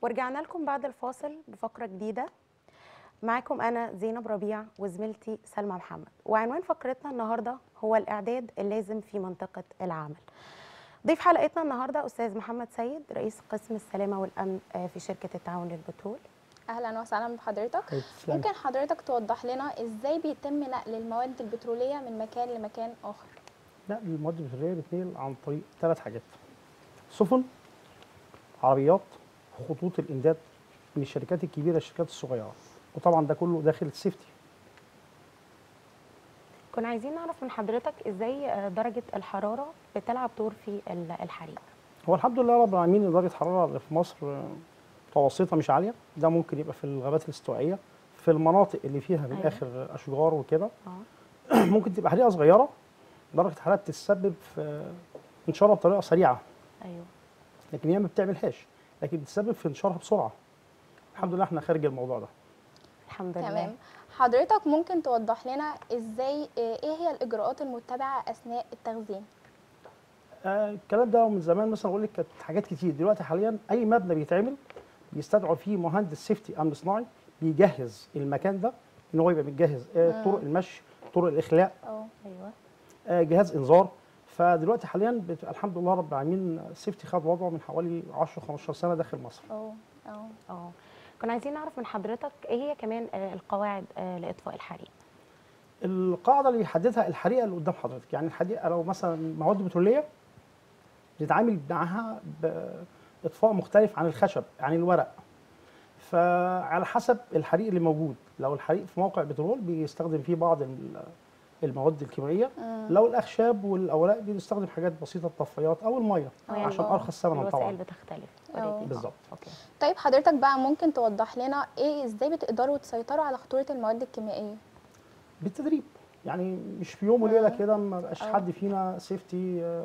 ورجعنا لكم بعد الفاصل بفقرة جديدة معاكم أنا زينب ربيع وزميلتي سلمى محمد وعنوان فقرتنا النهاردة هو الإعداد اللازم في منطقة العمل ضيف حلقتنا النهاردة أستاذ محمد سيد رئيس قسم السلامة والأمن آه، في شركة التعاون للبترول اهلا وسهلا بحضرتك طيب، تسلمي. ممكن حضرتك توضح لنا ازاي بيتم نقل المواد البتروليه من مكان لمكان اخر لا المواد البتروليه بتنقل عن طريق ثلاث حاجات سفن عربيات خطوط الامداد من الشركات الكبيره للشركات الصغيره وطبعا ده كله داخل السيفتي كنا عايزين نعرف من حضرتك إزاي آه، درجة الحرارة بتلعب دور في ال- الحريق هو الحمد لله رب العالمين درجه الحراره اللي في مصر آه، متوسطه مش عاليه ده ممكن يبقى في الغابات الاستوائيه في المناطق اللي فيها من أيوة. الاخر اشجار وكده اه ممكن تبقى حريقه صغيره درجه الحراره بتتسبب في انشارها بطريقه سريعه أيوه لكن هي ما بتعملهاش لكن بتسبب في انتشارها بسرعه الحمد لله احنا خارج الموضوع ده الحمد لله تمام حضرتك ممكن توضح لنا ازاي آه، ايه هي الاجراءات المتبعه اثناء التخزين آه الكلام ده من زمان مثلا اقول لك كانت حاجات كتير دلوقتي حاليا اي مبنى بيتعمل بيستدعوا فيه مهندس سيفتي امن صناعي بيجهز المكان ده ان هو يبقى متجهز آه مم. طرق المشي طرق الاخلاء اه أيوه آه جهاز انذار فدلوقتي حاليا بت... الحمد لله رب العالمين السيفتي خد وضعه من حوالي 10 15 سنه داخل مصر اه اه اه كنا عايزين نعرف من حضرتك ايه هي كمان آه، القواعد آه، لاطفاء الحريق القاعده اللي يحددها الحريقه اللي قدام حضرتك يعني الحريقه لو مثلا مواد بتروليه بنتعامل معاها باطفاء مختلف عن الخشب عن الورق فعلى حسب الحريق اللي موجود لو الحريق في موقع بترول بيستخدم فيه بعض ال- المواد الكيميائيه مم. لو الاخشاب والاوراق بنستخدم حاجات بسيطه الطفايات او الميه أو يعني عشان آه، ارخص ثمنا الوسائل طبعا بتختلف اه. already. بالظبط. اوكي طيب حضرتك بقى ممكن توضح لنا ايه ازاي بتقدروا تسيطروا على خطوره المواد الكيميائيه بالتدريب يعني مش في يوم وليله مم. كده ما بقاش اه. حد فينا سيفتي آه،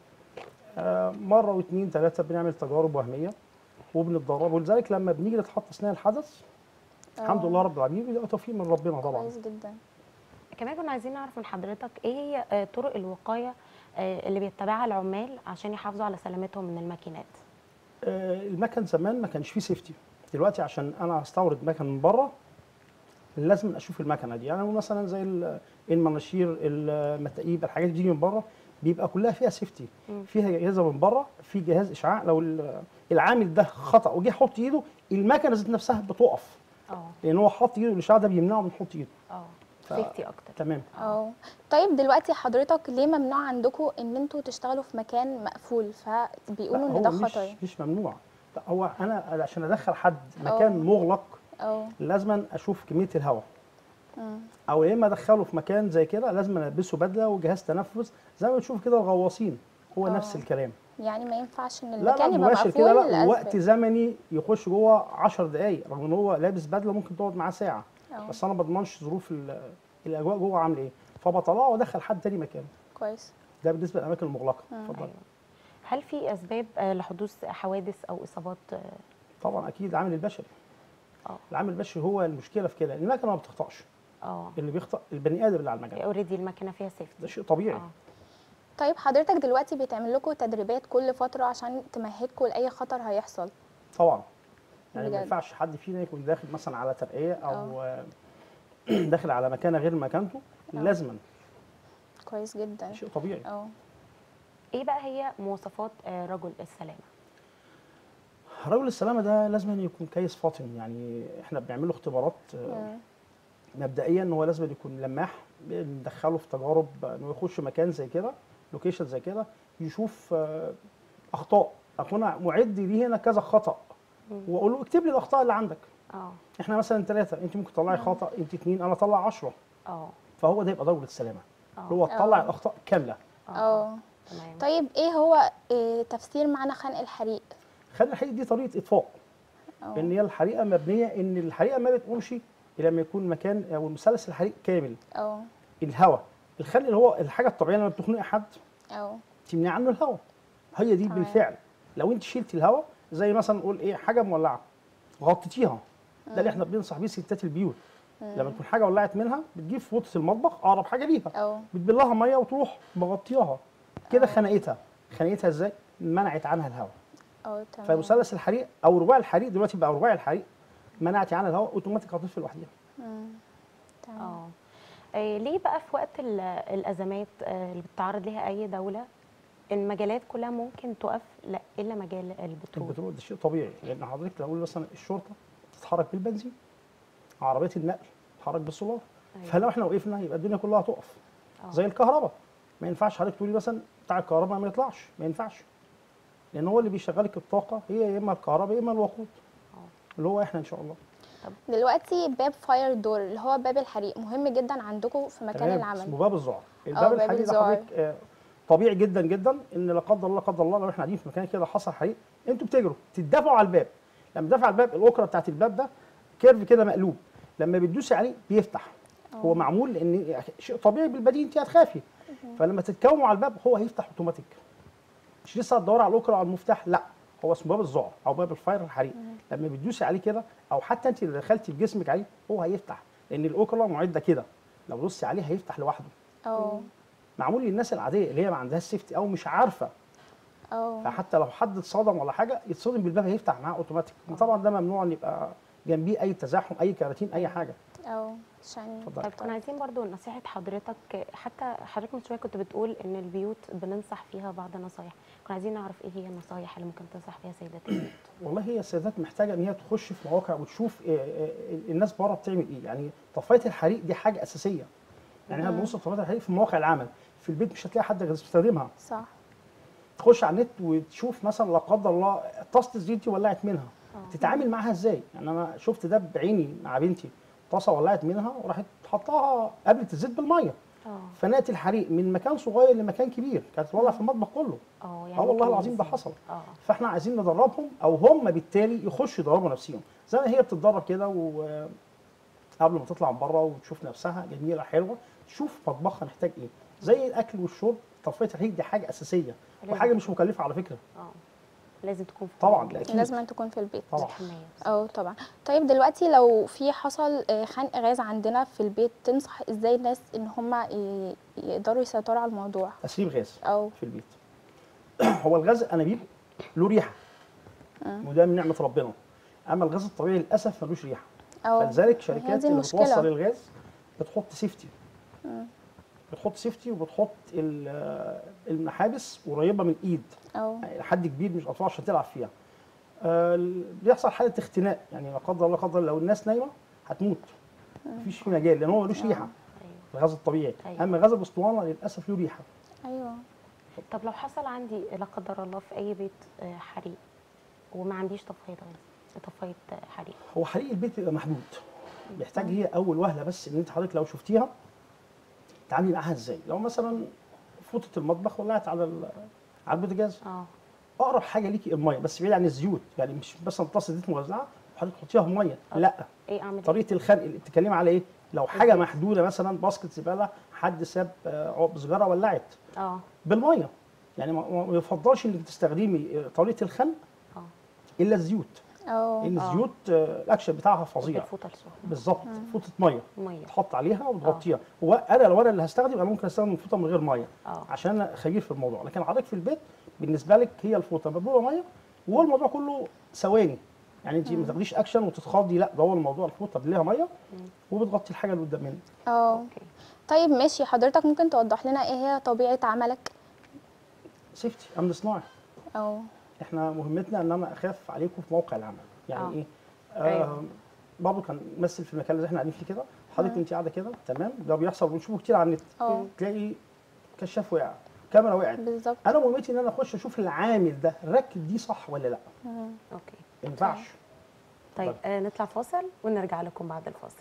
آه، مره واثنين ثلاثه بنعمل تجارب وهميه وبنتدرب ولذلك لما بنيجي نتحط اثناء الحدث الحمد اه. لله رب العالمين بيبقى توفيق من ربنا طبعا كويس جدا كمان كنا عايزين نعرف من حضرتك ايه هي آه، طرق الوقايه آه، اللي بيتبعها العمال عشان يحافظوا على سلامتهم من الماكينات آه، المكن زمان ما كانش فيه سيفتي دلوقتي عشان انا استورد مكن من بره لازم اشوف المكنه دي يعني مثلا زي ال- المناشير المتايب الحاجات دي بتيجي من بره بيبقى كلها فيها سيفتي مم. فيها اجهزه من بره في جهاز اشعاع لو ال- العامل ده خطا وجه يحط ايده المكنه ذات نفسها بتقف اه لان هو حط ايده الاشعاع ده بيمنعه من يحط ايده اه ف- سيفتي اكتر تمام اه طيب دلوقتي حضرتك ليه ممنوع عندكم ان انتوا تشتغلوا في مكان مقفول فبيقولوا لا، ان ده هو مش خطر مش ممنوع لا هو انا عشان ادخل حد مكان أه. مغلق اه لازم اشوف كميه الهواء مم. او يا اما ادخله في مكان زي كده لازم البسه بدله وجهاز تنفس زي ما بتشوف كده الغواصين هو آه. نفس الكلام يعني ما ينفعش ان لا لا المكان يبقى مباشر مقفول كده لا للأسباب. وقت زمني يخش جوه 10 دقائق رغم ان هو لابس بدله ممكن تقعد معاه ساعه اه بس انا ما بضمنش ظروف ال- الاجواء جوه عامله ايه فبطلعه وادخل حد تاني مكانه كويس ده بالنسبه للاماكن المغلقه مم. اتفضل ايوه هل في اسباب آه، لحدوث حوادث او اصابات آه، طبعا اكيد العامل البشري اه العامل البشري هو المشكله في كده المكنه ما بتخطاش اه اللي بيخطأ البني ادم اللي على المكنه اوريدي الماكينه فيها ده سيفتي شيء طبيعي اه طيب حضرتك دلوقتي بيتعمل لكم تدريبات كل فتره عشان تمهدكم لاي خطر هيحصل طبعا يعني ما بجد. ينفعش حد فينا يكون داخل مثلا على ترقيه او داخل على مكانه غير مكانته اه. لازما كويس جدا شيء طبيعي اه ايه بقى هي مواصفات آه، رجل السلامه رجل السلامه ده لازم أن يكون كيس فاطن يعني احنا بنعمل له اختبارات آه، مم. مبدئيا ان هو لازم يكون لماح بندخله في تجارب انه يخش مكان زي كده لوكيشن زي كده يشوف آه، اخطاء اكون معد ليه هنا كذا خطا مم. واقول له اكتب لي الاخطاء اللي عندك اه احنا مثلا ثلاثه انت ممكن تطلعي خطا انت اثنين انا اطلع 10 اه فهو ده يبقى رجل السلامه اه اللي هو تطلع اه. الاخطاء كامله اه تمام طيب ايه هو إيه تفسير معنى خنق الحريق خلي الحريق دي طريقه اطفاء اه ان هي الحريقه مبنيه ان الحريقه ما بتقومش الا لما يكون مكان او مثلث الحريق كامل اه الهواء الخل اللي هو الحاجه الطبيعيه لما بتخنق حد اه تمنع عنه الهواء هي دي تمام. بالفعل لو انت شلتي الهواء زي مثلا نقول ايه حاجه مولعه غطيتيها ده اللي احنا بننصح بيه ستات البيوت لما تكون حاجه ولعت منها بتجيب في اوضه المطبخ اقرب حاجه ليها اه بتبلها ميه وتروح مغطياها كده اه. خنقتها خنقتها ازاي منعت عنها الهواء اه تمام فمثلث الحريق او رباعي الحريق دلوقتي بقى رباعي الحريق منعتي عنها الهواء اوتوماتيك هتطفي لوحدها مم. تمام اه آه، ليه بقى في وقت ال- الازمات آه، اللي بتتعرض ليها اي دوله المجالات كلها ممكن تقف لا الا مجال البترول البترول ده شيء طبيعي لان حضرتك لو أقول مثلا الشرطه بتتحرك بالبنزين عربيات النقل بتتحرك بالسولار أيوة. فلو احنا وقفنا يبقى الدنيا كلها هتقف آه. زي الكهرباء ما ينفعش حضرتك تقولي مثلا بتاع الكهرباء ما يطلعش ما ينفعش لان هو اللي بيشغلك الطاقه هي يا اما الكهرباء يا اما الوقود اللي هو احنا ان شاء الله دلوقتي باب فاير دور اللي هو باب الحريق مهم جدا عندكم في مكان تمام؟ العمل اسمه باب الذعر آه، الباب باب الحديد ده الذعر. حضرتك آه، طبيعي جدا جدا ان لا قدر الله لا قدر الله لو احنا قاعدين في مكان كده حصل حريق انتوا بتجروا تدافعوا على الباب لما تدافع على الباب الاكره بتاعت الباب ده كيرف كده مقلوب لما بتدوسي عليه بيفتح هو معمول لان شيء طبيعي بالبديهي انت هتخافي فلما تتكوموا على الباب هو هيفتح اوتوماتيك مش لسه هتدوري على الاكره على المفتاح لا هو اسمه باب الذعر او باب الفاير الحريق لما بتدوسي عليه كده او حتى انت اللي دخلتي في جسمك عليه هو هيفتح لان الاكره معده كده لو دوستي عليه هيفتح لوحده اه معمول للناس العاديه اللي هي ما عندهاش سيفتي او مش عارفه اه فحتى لو حد اتصدم ولا حاجه يتصدم بالباب هيفتح معاه اوتوماتيك طبعا ده ممنوع ان يبقى جنبيه اي تزاحم اي كراتين اي حاجه اه عشان اتفضل. طيب كنا عايزين برضو نصيحة حضرتك حتى حضرتك من شوية كنت بتقول إن البيوت بننصح فيها بعض النصايح كنا عايزين نعرف إيه هي النصايح اللي ممكن تنصح فيها سيدات البيوت والله هي السيدات محتاجه ان هي تخش في مواقع وتشوف إيه إيه الناس بره بتعمل ايه يعني طفايه الحريق دي حاجه اساسيه يعني احنا بنوصل طفايه الحريق في مواقع العمل في البيت مش هتلاقي حد بيستخدمها صح تخش على النت وتشوف مثلا لا قدر الله طاسه الزيت دي ولعت منها تتعامل معاها ازاي يعني انا شفت ده بعيني مع بنتي طاسه ولعت منها وراحت حطاها قبلت الزيت بالميه اه فنات الحريق من مكان صغير لمكان كبير كانت تولع في المطبخ كله اه اه والله ممكن العظيم ده ينزل. حصل اه فاحنا عايزين ندربهم او هم بالتالي يخشوا يدربوا نفسهم زي ما هي بتتدرب كده و قبل ما تطلع من بره وتشوف نفسها جميله حلوه تشوف مطبخها محتاج ايه زي الاكل والشرب طفايه الحريق دي حاجه اساسيه لازم. وحاجه مش مكلفه على فكره اه لازم تكون في طبعا البيت. ده اكيد لازم أن تكون في البيت طبعا الحماية. اه طبعا طيب دلوقتي لو في حصل آه، خنق غاز عندنا في البيت تنصح ازاي الناس ان هم ي- يقدروا يسيطروا على الموضوع تسريب غاز او في البيت هو الغاز الانابيب له ريحه وده من نعمه ربنا اما الغاز الطبيعي للاسف ملوش ريحه او فلذلك هي شركات دي اللي المشكلة. بتوصل الغاز بتحط سيفتي بتحط سيفتي وبتحط ال- المحابس قريبه من الايد او يعني لحد كبير مش اطفال عشان تلعب فيها آه، ال- بيحصل حاله اختناق يعني لا قدر الله قدر لو الناس نايمه هتموت مفيش في مجال لان هو ملوش ريحه ايوه الغاز الطبيعي أيوة. اما غاز الاسطوانه للاسف له ريحه ايوه طب لو حصل عندي لا قدر الله في أي بيت آه، حريق وما عنديش طفاية غاز طفاية آه، حريق هو حريق البيت بيبقى محدود بيحتاج هي اول وهله بس ان انت حضرتك لو شفتيها تعاملي معاها ازاي لو مثلا فوطه المطبخ ولعت على ال- على البوتاجاز اه اقرب حاجه ليكي الميه بس بعيد عن الزيوت يعني مش مثلا طاسه زيت موزعه وحضرتك تحطيها في ميه لا ايه اعمل إيه؟ طريقه الخنق اللي بتتكلمي على ايه لو حاجه محدوده مثلا باسكت زباله حد ساب آه، عقب سيجاره ولعت اه بالميه يعني ما ما- ما يفضلش انك تستخدمي آه، طريقه الخنق اه الا الزيوت او لان آه. الزيوت آه، الاكشن بتاعها فظيع الفوطة السخنة بالظبط فوطه ميه مية تحط عليها وتغطيها هو انا لو انا اللي هستخدم انا ممكن استخدم الفوطه من غير ميه اه عشان انا خبير في الموضوع لكن حضرتك في البيت بالنسبه لك هي الفوطه مبلوله ميه وهو الموضوع كله ثواني يعني انت ما تاخديش اكشن وتتخضي لا ده هو الموضوع الفوطه بتلاقيها ميه وبتغطي الحاجه اللي قدام منك او اوكي طيب ماشي حضرتك ممكن توضح لنا ايه هي طبيعة عملك سيفتي امن صناعي او احنا مهمتنا ان انا اخاف عليكم في موقع العمل يعني آه. ايه أيوة. آه برضه كان مثل في المكان اللي احنا قاعدين فيه كده حضرتك انت قاعده كده تمام ده بيحصل بنشوفه كتير على النت اه تلاقي كشاف وقع كاميرا وقعت بالظبط انا مهمتي ان انا اخش اشوف العامل ده ركب دي صح ولا لا مم. اوكي ما ينفعش طيب آه نطلع فاصل ونرجع لكم بعد الفاصل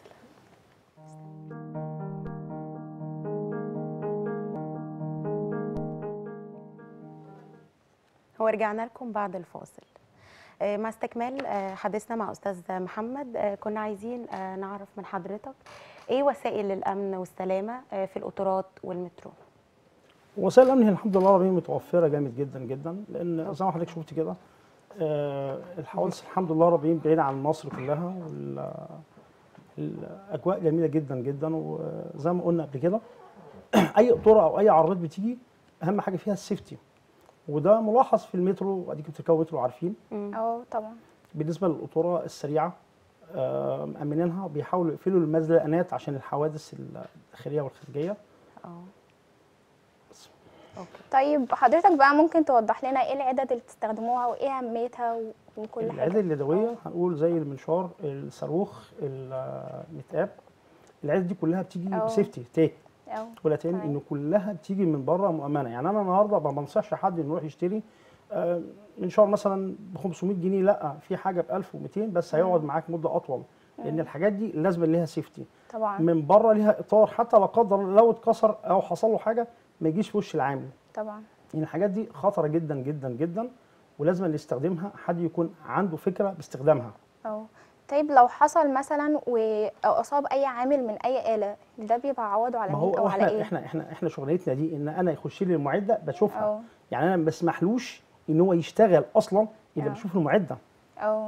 ورجعنا لكم بعد الفاصل آه، مع استكمال آه، حديثنا مع استاذ محمد آه، كنا عايزين آه، نعرف من حضرتك ايه وسائل الامن والسلامه آه، في القطارات والمترو وسائل الامن هي الحمد لله ربنا متوفره جامد جدا جدا لان زي ما حضرتك شفت كده آه، الحوادث الحمد لله ربنا بعيد عن مصر كلها وال- الاجواء جميله جدا جدا وزي ما قلنا قبل كده اي قطوره او اي عربيات بتيجي اهم حاجه فيها السيفتي وده ملاحظ في المترو اديكم بتركبوا مترو عارفين مم. اه طبعا بالنسبه للقطوره السريعه آه، مأمنينها بيحاولوا يقفلوا المزلقانات عشان الحوادث الداخليه والخارجيه اه بس. اوكي طيب حضرتك بقى ممكن توضح لنا ايه العدد اللي بتستخدموها وايه اهميتها و- وكل العدد حاجه اليدويه هنقول زي المنشار الصاروخ المتقاب العدد دي كلها بتيجي أه. بسيفتي تاني اه ولا تاني تمام. ان كلها بتيجي من بره مؤمنه يعني انا النهارده ما بنصحش حد انه يروح يشتري آه، منشار مثلا ب 500 جنيه لا في حاجه ب 1200 بس هيقعد معاك مده اطول لان الحاجات دي لازم ليها سيفتي طبعا من بره ليها اطار حتى لا قدر الله لو اتكسر او حصل له حاجه ما يجيش في وش العامل طبعا يعني الحاجات دي خطره جدا جدا جدا ولازم اللي يستخدمها حد يكون عنده فكره باستخدامها اه طيب لو حصل مثلا و- او اصاب اي عامل من اي آلة ده بيبقى عوضه على ما مين هو او على احنا ايه احنا احنا احنا شغلتنا دي ان انا يخش لي المعده بشوفها اه يعني انا ما بسمحلوش ان هو يشتغل اصلا الا آه. بشوف المعده اه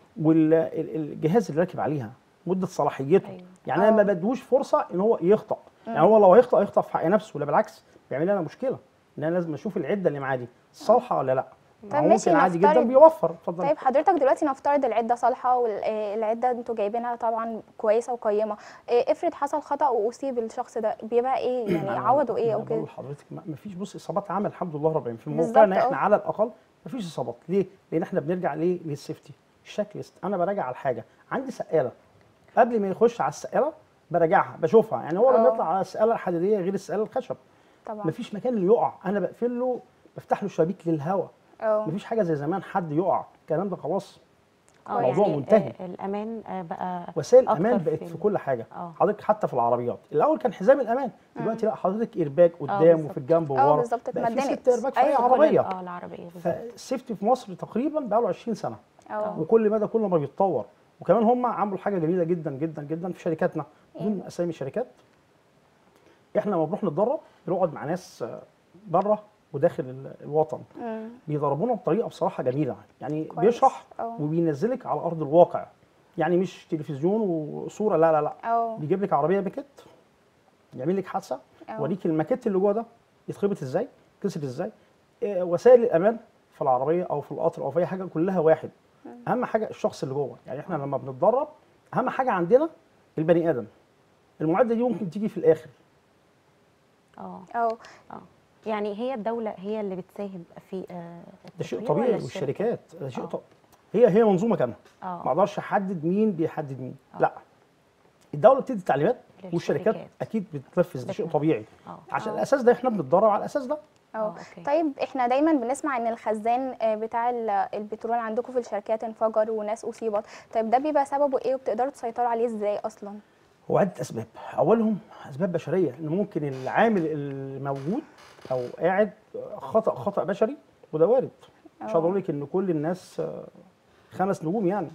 والجهاز اللي راكب عليها مده صلاحيته أيوة. يعني انا ما آه. بدوش فرصه ان هو يخطا يعني هو لو هيخطا يخطا في حق نفسه لا بالعكس بيعمل لي انا مشكله ان انا لازم اشوف العده اللي معاه دي صالحه ولا لا ما هو ماشي، ممكن عادي جدا نفترض- بيوفر اتفضل طيب حضرتك دلوقتي نفترض العده صالحه والعده انتوا جايبينها طبعا كويسه وقيمه إيه، افرض حصل خطا واصيب الشخص ده بيبقى ايه يعني أنا- عوضه ايه أنا او بقول كده لحضرتك ما ما فيش بص اصابات عمل الحمد لله رب العالمين في بالظبط، موقعنا احنا أه. على الاقل ما فيش اصابات ليه؟ لان احنا بنرجع ليه؟ للسيفتي الشكل ليست انا براجع على الحاجه عندي سقاله قبل ما يخش على السقاله براجعها بشوفها يعني هو لما أه. يطلع على السقاله الحديديه غير السقاله الخشب طبعا مفيش مكان اللي يقع انا بقفل له بفتح له شبابيك للهواء اه مفيش حاجه زي زمان حد يقع الكلام ده خلاص اه موضوع يعني منتهي. آه، الامان آه، بقى وسائل أكتر الامان في بقت ال- في كل حاجه اه. حضرتك حتى في العربيات الاول كان حزام الامان دلوقتي لا حضرتك ارباك قدام بالظبط. وفي الجنب اه وورا بالظبط بقى في اتمدنت ست ارباك في اي أيوة. عربيه اه العربيه بالظبط فالسيفتي في مصر تقريبا بقى له 20 سنه اه وكل مدى كل ما بيتطور وكمان هم عملوا حاجه جميله جدا جدا جدا في شركاتنا بدون اسامي شركات احنا لما بنروح نتدرب بنقعد مع ناس آه، بره وداخل ال- الوطن مم. بيدربونا بطريقه بصراحه جميله يعني كويس. بيشرح اه. وبينزلك على ارض الواقع يعني مش تلفزيون وصوره لا لا لا اه بيجيب لك عربيه ماكيت يعمل لك حادثه اه. وريك الماكيت اللي جوه ده يتخبط ازاي كسر ازاي إيه وسائل الامان في العربيه او في القطر او في اي حاجه كلها واحد اهم حاجه الشخص اللي جوه يعني احنا لما بنتدرب اهم حاجه عندنا البني ادم المعده دي ممكن تيجي في الاخر اه اه اه يعني هي الدوله هي اللي بتساهم في آه، ده شيء التطوير طبيعي ولا الشركة؟ والشركات ده شيء آه. طبيعي هي هي منظومه كامله ما اه اقدرش احدد مين بيحدد مين آه. لا الدوله بتدي تعليمات والشركات للشركات. اكيد بتنفذ ده شيء بتنفذ. طبيعي اه عشان آه. الاساس ده احنا بنتدرب على الاساس ده اه اه اوكي طيب احنا دايما بنسمع ان الخزان آه، بتاع ال- البترول عندكم في الشركات انفجر وناس اصيبت طيب ده بيبقى سببه ايه وبتقدروا تسيطروا عليه ازاي اصلا هو عدة أسباب أولهم أسباب بشرية إن ممكن العامل الموجود أو قاعد خطأ خطأ بشري وده وارد مش اه. هقدر أقول لك إن كل الناس آه، خمس نجوم يعني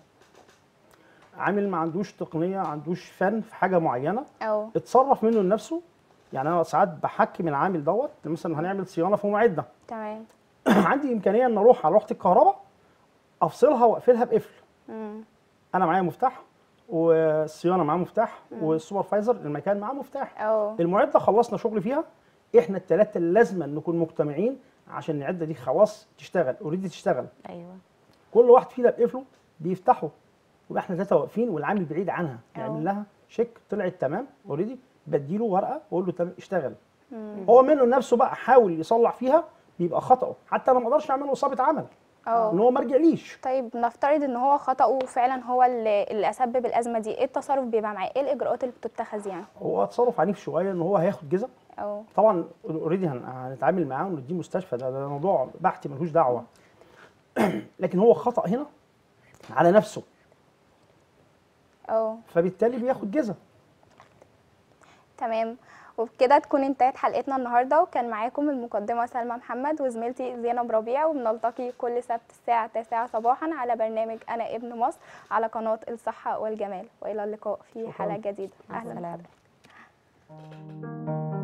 عامل ما عندوش تقنية ما عندوش فن في حاجة معينة او اتصرف منه لنفسه يعني أنا ساعات بحكم العامل دوت مثلا هنعمل صيانة في معدة تمام عندي إمكانية إن أروح على لوحة الكهرباء أفصلها وأقفلها بقفل مم. أنا معايا مفتاح والصيانة معاه مفتاح والسوبرفايزر المكان معاه مفتاح اه المعده خلصنا شغل فيها احنا الثلاثه لازم نكون مجتمعين عشان المعده دي خلاص تشتغل اوريدي تشتغل ايوه كل واحد فينا بقفله بيفتحه ويبقى احنا ثلاثه واقفين والعامل بعيد عنها يعمل لها شيك طلعت تمام اوريدي بديله ورقه واقول له تمام اشتغل مم. هو منه نفسه بقى حاول يصلح فيها بيبقى خطأه حتى انا ما اقدرش اعمل له اصابه عمل اه ان هو ما رجعليش طيب نفترض ان هو خطأه فعلا هو اللي اللي اسبب الازمه دي ايه التصرف بيبقى معاه ايه الاجراءات اللي بتتخذ يعني هو تصرف عنيف شويه ان هو هياخد جزء او طبعا اوريدي هنتعامل معاه ونديه مستشفى ده, ده موضوع بحثي ملوش دعوه لكن هو خطأ هنا على نفسه او فبالتالي بياخد جزء تمام وبكده تكون انتهت حلقتنا النهارده وكان معاكم المقدمه سلمى محمد وزميلتي زينب ربيع وبنلتقي كل سبت الساعه 9 صباحا على برنامج انا ابن مصر على قناه الصحه والجمال والى اللقاء في شكراً. حلقه جديده مع اهلا السلامه